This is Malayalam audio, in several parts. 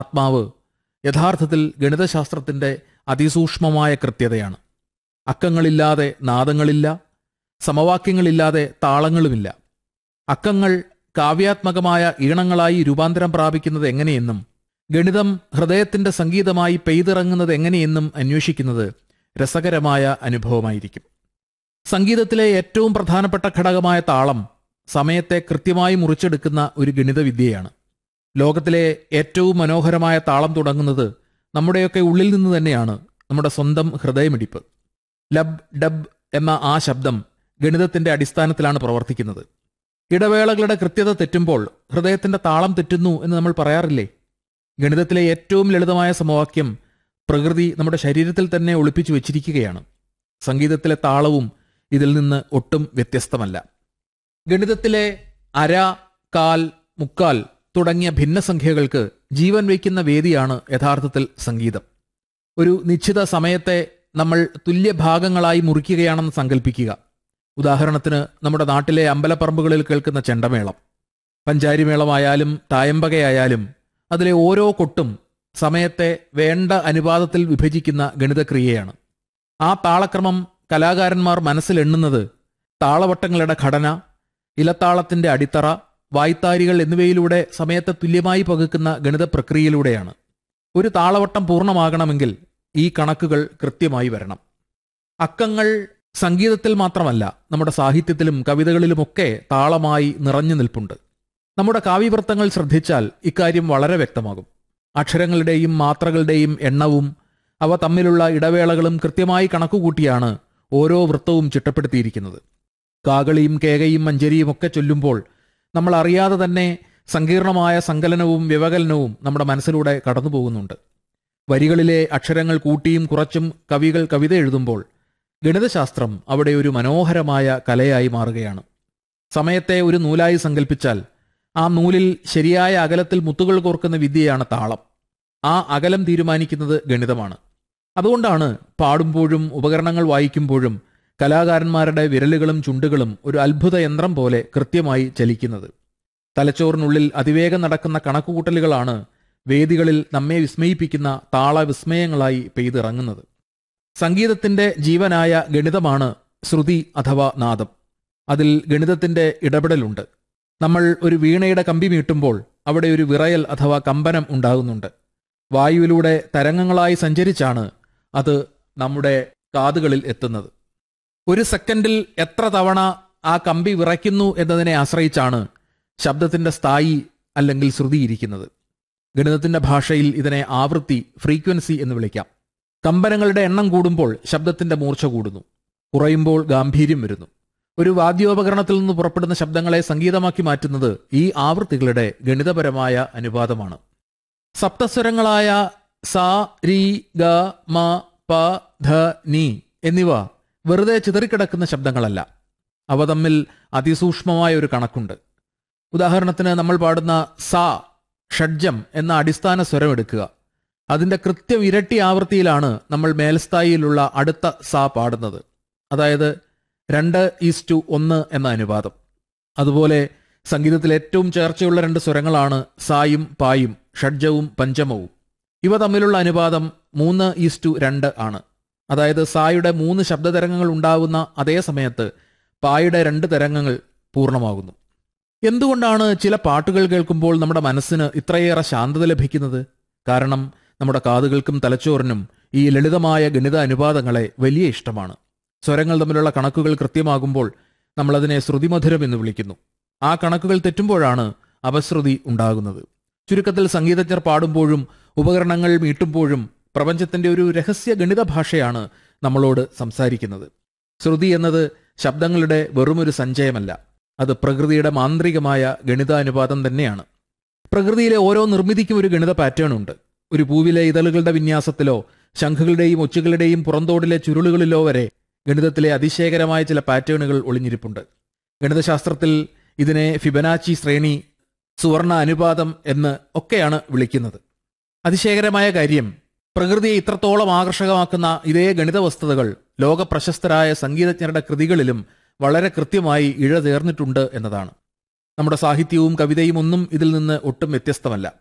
ആത്മാവ് യഥാർത്ഥത്തിൽ ഗണിതശാസ്ത്രത്തിന്റെ അതിസൂക്ഷ്മമായ കൃത്യതയാണ് അക്കങ്ങളില്ലാതെ നാദങ്ങളില്ല സമവാക്യങ്ങളില്ലാതെ താളങ്ങളുമില്ല അക്കങ്ങൾ കാവ്യാത്മകമായ ഈണങ്ങളായി രൂപാന്തരം പ്രാപിക്കുന്നത് എങ്ങനെയെന്നും ഗണിതം ഹൃദയത്തിന്റെ സംഗീതമായി പെയ്തിറങ്ങുന്നത് എങ്ങനെയെന്നും അന്വേഷിക്കുന്നത് രസകരമായ അനുഭവമായിരിക്കും സംഗീതത്തിലെ ഏറ്റവും പ്രധാനപ്പെട്ട ഘടകമായ താളം സമയത്തെ കൃത്യമായി മുറിച്ചെടുക്കുന്ന ഒരു ഗണിതവിദ്യയാണ് ലോകത്തിലെ ഏറ്റവും മനോഹരമായ താളം തുടങ്ങുന്നത് നമ്മുടെയൊക്കെ ഉള്ളിൽ നിന്ന് തന്നെയാണ് നമ്മുടെ സ്വന്തം ഹൃദയമിടിപ്പ് ലബ് ഡബ് എന്ന ആ ശബ്ദം ഗണിതത്തിന്റെ അടിസ്ഥാനത്തിലാണ് പ്രവർത്തിക്കുന്നത് ഇടവേളകളുടെ കൃത്യത തെറ്റുമ്പോൾ ഹൃദയത്തിന്റെ താളം തെറ്റുന്നു എന്ന് നമ്മൾ പറയാറില്ലേ ഗണിതത്തിലെ ഏറ്റവും ലളിതമായ സമവാക്യം പ്രകൃതി നമ്മുടെ ശരീരത്തിൽ തന്നെ ഒളിപ്പിച്ചു വെച്ചിരിക്കുകയാണ് സംഗീതത്തിലെ താളവും ഇതിൽ നിന്ന് ഒട്ടും വ്യത്യസ്തമല്ല ഗണിതത്തിലെ അര കാൽ മുക്കാൽ തുടങ്ങിയ ഭിന്നസംഖ്യകൾക്ക് ജീവൻ വയ്ക്കുന്ന വേദിയാണ് യഥാർത്ഥത്തിൽ സംഗീതം ഒരു നിശ്ചിത സമയത്തെ നമ്മൾ തുല്യഭാഗങ്ങളായി മുറിക്കുകയാണെന്ന് സങ്കല്പിക്കുക ഉദാഹരണത്തിന് നമ്മുടെ നാട്ടിലെ അമ്പലപ്പറമ്പുകളിൽ കേൾക്കുന്ന ചെണ്ടമേളം പഞ്ചാരിമേളമായാലും തായമ്പകയായാലും അതിലെ ഓരോ കൊട്ടും സമയത്തെ വേണ്ട അനുപാതത്തിൽ വിഭജിക്കുന്ന ഗണിതക്രിയയാണ് ആ താളക്രമം കലാകാരന്മാർ മനസ്സിലെണ്ണുന്നത് താളവട്ടങ്ങളുടെ ഘടന ഇലത്താളത്തിന്റെ അടിത്തറ വായ്ത്താരികൾ എന്നിവയിലൂടെ സമയത്തെ തുല്യമായി പകുക്കുന്ന ഗണിത പ്രക്രിയയിലൂടെയാണ് ഒരു താളവട്ടം പൂർണ്ണമാകണമെങ്കിൽ ഈ കണക്കുകൾ കൃത്യമായി വരണം അക്കങ്ങൾ സംഗീതത്തിൽ മാത്രമല്ല നമ്മുടെ സാഹിത്യത്തിലും കവിതകളിലുമൊക്കെ താളമായി നിറഞ്ഞു നിൽപ്പുണ്ട് നമ്മുടെ കാവ്യവൃത്തങ്ങൾ ശ്രദ്ധിച്ചാൽ ഇക്കാര്യം വളരെ വ്യക്തമാകും അക്ഷരങ്ങളുടെയും മാത്രകളുടെയും എണ്ണവും അവ തമ്മിലുള്ള ഇടവേളകളും കൃത്യമായി കണക്കുകൂട്ടിയാണ് ഓരോ വൃത്തവും ചിട്ടപ്പെടുത്തിയിരിക്കുന്നത് കാകളിയും കേകയും മഞ്ചരിയും ഒക്കെ ചൊല്ലുമ്പോൾ നമ്മൾ അറിയാതെ തന്നെ സങ്കീർണമായ സങ്കലനവും വ്യവകലനവും നമ്മുടെ മനസ്സിലൂടെ കടന്നു പോകുന്നുണ്ട് വരികളിലെ അക്ഷരങ്ങൾ കൂട്ടിയും കുറച്ചും കവികൾ കവിത എഴുതുമ്പോൾ ഗണിതശാസ്ത്രം അവിടെ ഒരു മനോഹരമായ കലയായി മാറുകയാണ് സമയത്തെ ഒരു നൂലായി സങ്കല്പിച്ചാൽ ആ നൂലിൽ ശരിയായ അകലത്തിൽ മുത്തുകൾ കോർക്കുന്ന വിദ്യയാണ് താളം ആ അകലം തീരുമാനിക്കുന്നത് ഗണിതമാണ് അതുകൊണ്ടാണ് പാടുമ്പോഴും ഉപകരണങ്ങൾ വായിക്കുമ്പോഴും കലാകാരന്മാരുടെ വിരലുകളും ചുണ്ടുകളും ഒരു അത്ഭുത യന്ത്രം പോലെ കൃത്യമായി ചലിക്കുന്നത് തലച്ചോറിനുള്ളിൽ അതിവേഗം നടക്കുന്ന കണക്കുകൂട്ടലുകളാണ് വേദികളിൽ നമ്മെ വിസ്മയിപ്പിക്കുന്ന താളവിസ്മയങ്ങളായി പെയ്തിറങ്ങുന്നത് സംഗീതത്തിന്റെ ജീവനായ ഗണിതമാണ് ശ്രുതി അഥവാ നാദം അതിൽ ഗണിതത്തിന്റെ ഇടപെടലുണ്ട് നമ്മൾ ഒരു വീണയുടെ കമ്പി മീട്ടുമ്പോൾ അവിടെ ഒരു വിറയൽ അഥവാ കമ്പനം ഉണ്ടാകുന്നുണ്ട് വായുവിലൂടെ തരംഗങ്ങളായി സഞ്ചരിച്ചാണ് അത് നമ്മുടെ കാതുകളിൽ എത്തുന്നത് ഒരു സെക്കൻഡിൽ എത്ര തവണ ആ കമ്പി വിറയ്ക്കുന്നു എന്നതിനെ ആശ്രയിച്ചാണ് ശബ്ദത്തിന്റെ സ്ഥായി അല്ലെങ്കിൽ ശ്രുതി ഇരിക്കുന്നത് ഗണിതത്തിന്റെ ഭാഷയിൽ ഇതിനെ ആവൃത്തി ഫ്രീക്വൻസി എന്ന് വിളിക്കാം കമ്പനങ്ങളുടെ എണ്ണം കൂടുമ്പോൾ ശബ്ദത്തിന്റെ മൂർച്ച കൂടുന്നു കുറയുമ്പോൾ ഗാംഭീര്യം വരുന്നു ഒരു വാദ്യോപകരണത്തിൽ നിന്ന് പുറപ്പെടുന്ന ശബ്ദങ്ങളെ സംഗീതമാക്കി മാറ്റുന്നത് ഈ ആവൃത്തികളുടെ ഗണിതപരമായ അനുപാതമാണ് സപ്തസ്വരങ്ങളായ സ രി ഗ മ പ ധ നി എന്നിവ വെറുതെ ചിതറിക്കിടക്കുന്ന ശബ്ദങ്ങളല്ല അവ തമ്മിൽ അതിസൂക്ഷ്മമായ ഒരു കണക്കുണ്ട് ഉദാഹരണത്തിന് നമ്മൾ പാടുന്ന സ ഷഡ്ജം എന്ന അടിസ്ഥാന സ്വരം എടുക്കുക അതിന്റെ കൃത്യം ഇരട്ടി ആവൃത്തിയിലാണ് നമ്മൾ മേൽസ്ഥായിയിലുള്ള അടുത്ത സ പാടുന്നത് അതായത് രണ്ട് ഈസ് ടു ഒന്ന് എന്ന അനുപാതം അതുപോലെ സംഗീതത്തിൽ ഏറ്റവും ചേർച്ചയുള്ള രണ്ട് സ്വരങ്ങളാണ് സായും പായും ഷഡ്ജവും പഞ്ചമവും ഇവ തമ്മിലുള്ള അനുപാതം മൂന്ന് ഈസ് ടു രണ്ട് ആണ് അതായത് സായുടെ മൂന്ന് ശബ്ദതരംഗങ്ങൾ ഉണ്ടാവുന്ന അതേ സമയത്ത് പായുടെ രണ്ട് തരംഗങ്ങൾ പൂർണ്ണമാകുന്നു എന്തുകൊണ്ടാണ് ചില പാട്ടുകൾ കേൾക്കുമ്പോൾ നമ്മുടെ മനസ്സിന് ഇത്രയേറെ ശാന്തത ലഭിക്കുന്നത് കാരണം നമ്മുടെ കാതുകൾക്കും തലച്ചോറിനും ഈ ലളിതമായ ഗണിത അനുപാതങ്ങളെ വലിയ ഇഷ്ടമാണ് സ്വരങ്ങൾ തമ്മിലുള്ള കണക്കുകൾ കൃത്യമാകുമ്പോൾ നമ്മളതിനെ ശ്രുതിമധുരം എന്ന് വിളിക്കുന്നു ആ കണക്കുകൾ തെറ്റുമ്പോഴാണ് അപശ്രുതി ഉണ്ടാകുന്നത് ചുരുക്കത്തിൽ സംഗീതജ്ഞർ പാടുമ്പോഴും ഉപകരണങ്ങൾ മീട്ടുമ്പോഴും പ്രപഞ്ചത്തിന്റെ ഒരു രഹസ്യ ഗണിത ഭാഷയാണ് നമ്മളോട് സംസാരിക്കുന്നത് ശ്രുതി എന്നത് ശബ്ദങ്ങളുടെ വെറുമൊരു സഞ്ചയമല്ല അത് പ്രകൃതിയുടെ മാന്ത്രികമായ ഗണിതാനുപാതം തന്നെയാണ് പ്രകൃതിയിലെ ഓരോ നിർമ്മിതിക്കും ഒരു ഗണിത പാറ്റേൺ ഉണ്ട് ഒരു പൂവിലെ ഇതളുകളുടെ വിന്യാസത്തിലോ ശംഖുകളുടെയും ഒച്ചുകളുടെയും പുറന്തോടിലെ ചുരുളുകളിലോ വരെ ഗണിതത്തിലെ അതിശയകരമായ ചില പാറ്റേണുകൾ ഒളിഞ്ഞിരിപ്പുണ്ട് ഗണിതശാസ്ത്രത്തിൽ ഇതിനെ ഫിബനാച്ചി ശ്രേണി സുവർണ അനുപാതം എന്ന് ഒക്കെയാണ് വിളിക്കുന്നത് അതിശയകരമായ കാര്യം പ്രകൃതിയെ ഇത്രത്തോളം ആകർഷകമാക്കുന്ന ഇതേ ഗണിത വസ്തുതകൾ ലോക പ്രശസ്തരായ സംഗീതജ്ഞരുടെ കൃതികളിലും വളരെ കൃത്യമായി ഇഴചേർന്നിട്ടുണ്ട് എന്നതാണ് നമ്മുടെ സാഹിത്യവും കവിതയും ഒന്നും ഇതിൽ നിന്ന് ഒട്ടും വ്യത്യസ്തമല്ല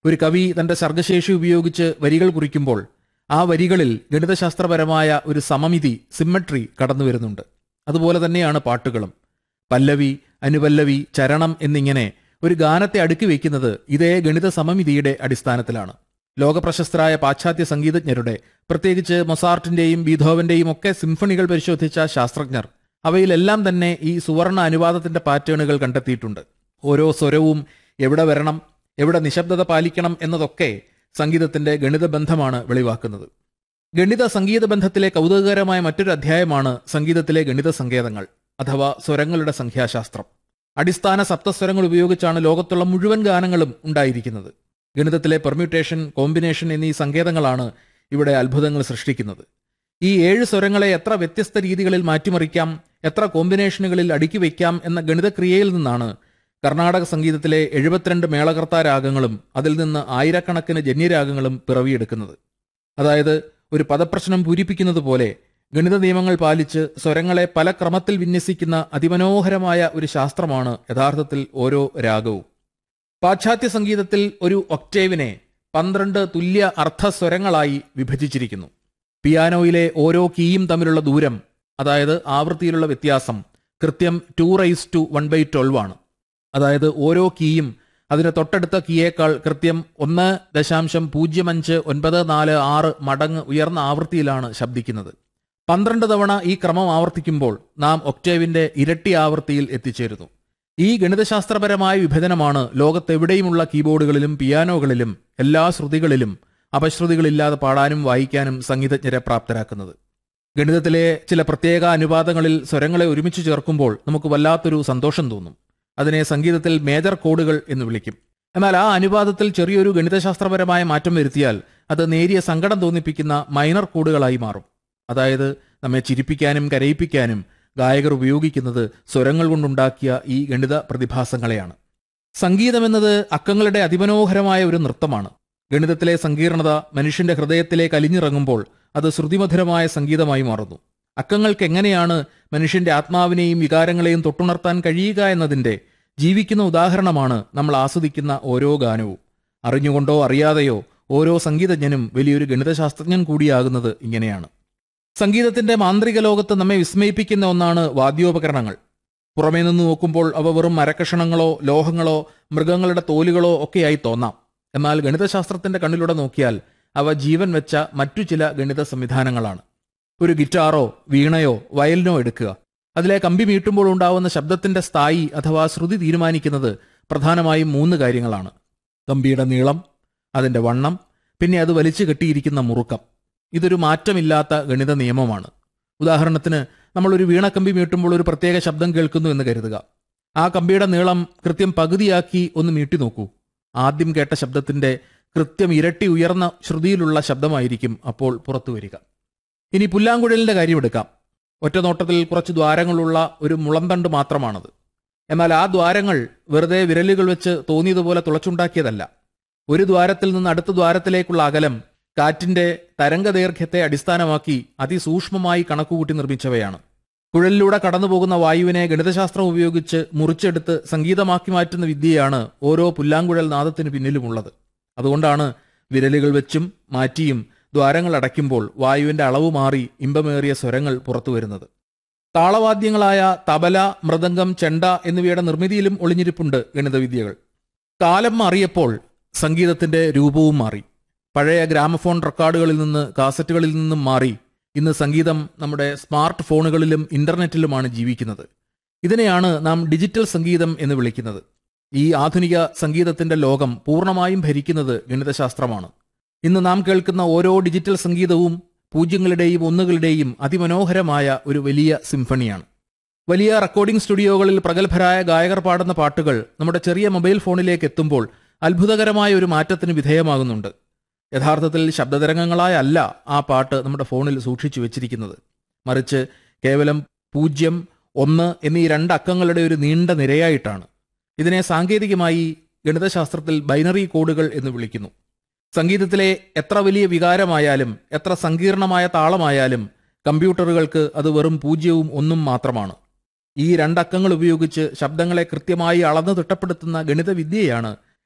ഒരു കവി തന്റെ സർഗശേഷി ഉപയോഗിച്ച് വരികൾ കുറിക്കുമ്പോൾ ആ വരികളിൽ ഗണിതശാസ്ത്രപരമായ ഒരു സമമിതി സിമ്മട്രി കടന്നു വരുന്നുണ്ട് അതുപോലെ തന്നെയാണ് പാട്ടുകളും പല്ലവി അനുപല്ലവി ചരണം എന്നിങ്ങനെ ഒരു ഗാനത്തെ അടുക്കി വയ്ക്കുന്നത് ഇതേ ഗണിത സമമിതിയുടെ അടിസ്ഥാനത്തിലാണ് ലോകപ്രശസ്തരായ പാശ്ചാത്യ സംഗീതജ്ഞരുടെ പ്രത്യേകിച്ച് മൊസാർട്ടിന്റെയും ബീധോവന്റെയും ഒക്കെ സിംഫണികൾ പരിശോധിച്ച ശാസ്ത്രജ്ഞർ അവയിലെല്ലാം തന്നെ ഈ സുവർണ അനുവാദത്തിന്റെ പാറ്റേണുകൾ കണ്ടെത്തിയിട്ടുണ്ട് ഓരോ സ്വരവും എവിടെ വരണം എവിടെ നിശബ്ദത പാലിക്കണം എന്നതൊക്കെ സംഗീതത്തിന്റെ ഗണിത ബന്ധമാണ് വെളിവാക്കുന്നത് ഗണിത സംഗീത ബന്ധത്തിലെ കൗതുകകരമായ മറ്റൊരു അധ്യായമാണ് സംഗീതത്തിലെ ഗണിത സങ്കേതങ്ങൾ അഥവാ സ്വരങ്ങളുടെ സംഖ്യാശാസ്ത്രം അടിസ്ഥാന സപ്തസ്വരങ്ങൾ ഉപയോഗിച്ചാണ് ലോകത്തുള്ള മുഴുവൻ ഗാനങ്ങളും ഉണ്ടായിരിക്കുന്നത് ഗണിതത്തിലെ പെർമ്യൂട്ടേഷൻ കോമ്പിനേഷൻ എന്നീ സങ്കേതങ്ങളാണ് ഇവിടെ അത്ഭുതങ്ങൾ സൃഷ്ടിക്കുന്നത് ഈ ഏഴ് സ്വരങ്ങളെ എത്ര വ്യത്യസ്ത രീതികളിൽ മാറ്റിമറിക്കാം എത്ര കോമ്പിനേഷനുകളിൽ അടുക്കി വയ്ക്കാം എന്ന ഗണിതക്രിയയിൽ നിന്നാണ് കർണാടക സംഗീതത്തിലെ എഴുപത്തിരണ്ട് മേളകർത്താ രാഗങ്ങളും അതിൽ നിന്ന് ആയിരക്കണക്കിന് ജന്യരാഗങ്ങളും പിറവിയെടുക്കുന്നത് അതായത് ഒരു പദപ്രശ്നം പൂരിപ്പിക്കുന്നത് പോലെ ഗണിത നിയമങ്ങൾ പാലിച്ച് സ്വരങ്ങളെ പല ക്രമത്തിൽ വിന്യസിക്കുന്ന അതിമനോഹരമായ ഒരു ശാസ്ത്രമാണ് യഥാർത്ഥത്തിൽ ഓരോ രാഗവും പാശ്ചാത്യ സംഗീതത്തിൽ ഒരു ഒക്ടേവിനെ പന്ത്രണ്ട് തുല്യ അർത്ഥസ്വരങ്ങളായി വിഭജിച്ചിരിക്കുന്നു പിയാനോയിലെ ഓരോ കീയും തമ്മിലുള്ള ദൂരം അതായത് ആവൃത്തിയിലുള്ള വ്യത്യാസം കൃത്യം two raise to one by twelve ആണ് അതായത് ഓരോ കീയും അതിന് തൊട്ടടുത്ത കീയേക്കാൾ കൃത്യം ഒന്ന് ദശാംശം പൂജ്യം അഞ്ച് ഒൻപത് നാല് ആറ് മടങ്ങ് ഉയർന്ന ആവൃത്തിയിലാണ് ശബ്ദിക്കുന്നത് പന്ത്രണ്ട് തവണ ഈ ക്രമം ആവർത്തിക്കുമ്പോൾ നാം ഒക്ടേവിന്റെ ഇരട്ടി ആവൃത്തിയിൽ എത്തിച്ചേരുന്നു ഈ ഗണിതശാസ്ത്രപരമായ വിഭജനമാണ് ലോകത്തെവിടെയുമുള്ള കീബോർഡുകളിലും പിയാനോകളിലും എല്ലാ ശ്രുതികളിലും അപശ്രുതികളില്ലാതെ പാടാനും വായിക്കാനും സംഗീതജ്ഞരെ പ്രാപ്തരാക്കുന്നത് ഗണിതത്തിലെ ചില പ്രത്യേക അനുപാതങ്ങളിൽ സ്വരങ്ങളെ ഒരുമിച്ച് ചേർക്കുമ്പോൾ നമുക്ക് വല്ലാത്തൊരു സന്തോഷം തോന്നും അതിനെ സംഗീതത്തിൽ മേജർ കോഡുകൾ എന്ന് വിളിക്കും എന്നാൽ ആ അനുപാതത്തിൽ ചെറിയൊരു ഗണിതശാസ്ത്രപരമായ മാറ്റം വരുത്തിയാൽ അത് നേരിയ സങ്കടം തോന്നിപ്പിക്കുന്ന മൈനർ കോഡുകളായി മാറും അതായത് നമ്മെ ചിരിപ്പിക്കാനും കരയിപ്പിക്കാനും ഗായകർ ഉപയോഗിക്കുന്നത് സ്വരങ്ങൾ കൊണ്ടുണ്ടാക്കിയ ഈ ഗണിത പ്രതിഭാസങ്ങളെയാണ് സംഗീതമെന്നത് അക്കങ്ങളുടെ അതിമനോഹരമായ ഒരു നൃത്തമാണ് ഗണിതത്തിലെ സങ്കീർണത മനുഷ്യന്റെ ഹൃദയത്തിലേക്ക് അലിഞ്ഞിറങ്ങുമ്പോൾ അത് ശ്രുതിമധുരമായ സംഗീതമായി മാറുന്നു അക്കങ്ങൾക്ക് എങ്ങനെയാണ് മനുഷ്യന്റെ ആത്മാവിനെയും വികാരങ്ങളെയും തൊട്ടുണർത്താൻ കഴിയുക എന്നതിന്റെ ജീവിക്കുന്ന ഉദാഹരണമാണ് നമ്മൾ ആസ്വദിക്കുന്ന ഓരോ ഗാനവും അറിഞ്ഞുകൊണ്ടോ അറിയാതെയോ ഓരോ സംഗീതജ്ഞനും വലിയൊരു ഗണിതശാസ്ത്രജ്ഞൻ കൂടിയാകുന്നത് ഇങ്ങനെയാണ് സംഗീതത്തിന്റെ മാന്ത്രിക ലോകത്ത് നമ്മെ വിസ്മയിപ്പിക്കുന്ന ഒന്നാണ് വാദ്യോപകരണങ്ങൾ പുറമേ നിന്ന് നോക്കുമ്പോൾ അവ വെറും മരക്കഷണങ്ങളോ ലോഹങ്ങളോ മൃഗങ്ങളുടെ തോലുകളോ ഒക്കെയായി തോന്നാം എന്നാൽ ഗണിതശാസ്ത്രത്തിന്റെ കണ്ണിലൂടെ നോക്കിയാൽ അവ ജീവൻ വെച്ച മറ്റു ചില ഗണിത സംവിധാനങ്ങളാണ് ഒരു ഗിറ്റാറോ വീണയോ വയലിനോ എടുക്കുക അതിലെ കമ്പി മീട്ടുമ്പോൾ ഉണ്ടാവുന്ന ശബ്ദത്തിന്റെ സ്ഥായി അഥവാ ശ്രുതി തീരുമാനിക്കുന്നത് പ്രധാനമായും മൂന്ന് കാര്യങ്ങളാണ് കമ്പിയുടെ നീളം അതിന്റെ വണ്ണം പിന്നെ അത് വലിച്ചു കെട്ടിയിരിക്കുന്ന മുറുക്കം ഇതൊരു മാറ്റമില്ലാത്ത ഗണിത നിയമമാണ് ഉദാഹരണത്തിന് നമ്മൾ ഒരു വീണക്കമ്പി മീട്ടുമ്പോൾ ഒരു പ്രത്യേക ശബ്ദം കേൾക്കുന്നു എന്ന് കരുതുക ആ കമ്പിയുടെ നീളം കൃത്യം പകുതിയാക്കി ഒന്ന് മീട്ടി നോക്കൂ ആദ്യം കേട്ട ശബ്ദത്തിന്റെ കൃത്യം ഇരട്ടി ഉയർന്ന ശ്രുതിയിലുള്ള ശബ്ദമായിരിക്കും അപ്പോൾ പുറത്തു വരിക ഇനി പുല്ലാങ്കുഴലിന്റെ കാര്യമെടുക്കാം ഒറ്റ നോട്ടത്തിൽ കുറച്ച് ദ്വാരങ്ങളുള്ള ഒരു മുളന്തണ്ട് മാത്രമാണത് എന്നാൽ ആ ദ്വാരങ്ങൾ വെറുതെ വിരലുകൾ വെച്ച് തോന്നിയതുപോലെ തുളച്ചുണ്ടാക്കിയതല്ല ഒരു ദ്വാരത്തിൽ നിന്ന് അടുത്ത ദ്വാരത്തിലേക്കുള്ള അകലം കാറ്റിന്റെ തരംഗദൈർഘ്യത്തെ അടിസ്ഥാനമാക്കി അതിസൂക്ഷ്മമായി കണക്കുകൂട്ടി നിർമ്മിച്ചവയാണ് കുഴലിലൂടെ കടന്നുപോകുന്ന വായുവിനെ ഗണിതശാസ്ത്രം ഉപയോഗിച്ച് മുറിച്ചെടുത്ത് സംഗീതമാക്കി മാറ്റുന്ന വിദ്യയാണ് ഓരോ പുല്ലാങ്കുഴൽ നാദത്തിന് പിന്നിലുമുള്ളത് അതുകൊണ്ടാണ് വിരലുകൾ വെച്ചും മാറ്റിയും ദ്വാരങ്ങൾ അടയ്ക്കുമ്പോൾ വായുവിന്റെ അളവ് മാറി ഇമ്പമേറിയ സ്വരങ്ങൾ പുറത്തു വരുന്നത് താളവാദ്യങ്ങളായ തബല മൃദംഗം ചെണ്ട എന്നിവയുടെ നിർമ്മിതിയിലും ഒളിഞ്ഞിരിപ്പുണ്ട് ഗണിതവിദ്യകൾ കാലം മാറിയപ്പോൾ സംഗീതത്തിന്റെ രൂപവും മാറി പഴയ ഗ്രാമഫോൺ റെക്കോർഡുകളിൽ നിന്ന് കാസറ്റുകളിൽ നിന്നും മാറി ഇന്ന് സംഗീതം നമ്മുടെ സ്മാർട്ട് ഫോണുകളിലും ഇന്റർനെറ്റിലുമാണ് ജീവിക്കുന്നത് ഇതിനെയാണ് നാം ഡിജിറ്റൽ സംഗീതം എന്ന് വിളിക്കുന്നത് ഈ ആധുനിക സംഗീതത്തിന്റെ ലോകം പൂർണ്ണമായും ഭരിക്കുന്നത് ഗണിതശാസ്ത്രമാണ് ഇന്ന് നാം കേൾക്കുന്ന ഓരോ ഡിജിറ്റൽ സംഗീതവും പൂജ്യങ്ങളുടെയും ഒന്നുകളുടെയും അതിമനോഹരമായ ഒരു വലിയ സിംഫണിയാണ് വലിയ റെക്കോർഡിംഗ് സ്റ്റുഡിയോകളിൽ പ്രഗത്ഭരായ ഗായകർ പാടുന്ന പാട്ടുകൾ നമ്മുടെ ചെറിയ മൊബൈൽ ഫോണിലേക്ക് എത്തുമ്പോൾ അത്ഭുതകരമായ ഒരു മാറ്റത്തിന് വിധേയമാകുന്നുണ്ട് യഥാർത്ഥത്തിൽ ശബ്ദതരംഗങ്ങളായ അല്ല ആ പാട്ട് നമ്മുടെ ഫോണിൽ സൂക്ഷിച്ചു വെച്ചിരിക്കുന്നത് മറിച്ച് കേവലം പൂജ്യം ഒന്ന് എന്നീ രണ്ട് അക്കങ്ങളുടെ ഒരു നീണ്ട നിരയായിട്ടാണ് ഇതിനെ സാങ്കേതികമായി ഗണിതശാസ്ത്രത്തിൽ ബൈനറി കോഡുകൾ എന്ന് വിളിക്കുന്നു സംഗീതത്തിലെ എത്ര വലിയ വികാരമായാലും എത്ര സങ്കീർണമായ താളമായാലും കമ്പ്യൂട്ടറുകൾക്ക് അത് വെറും പൂജ്യവും ഒന്നും മാത്രമാണ് ഈ രണ്ടക്കങ്ങൾ ഉപയോഗിച്ച് ശബ്ദങ്ങളെ കൃത്യമായി അളന്നു തിട്ടപ്പെടുത്തുന്ന ഗണിതവിദ്യയാണ്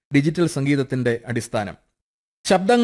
ഡിജിറ്റൽ സംഗീതത്തിന്റെ അടിസ്ഥാനം ശബ്ദങ്ങൾ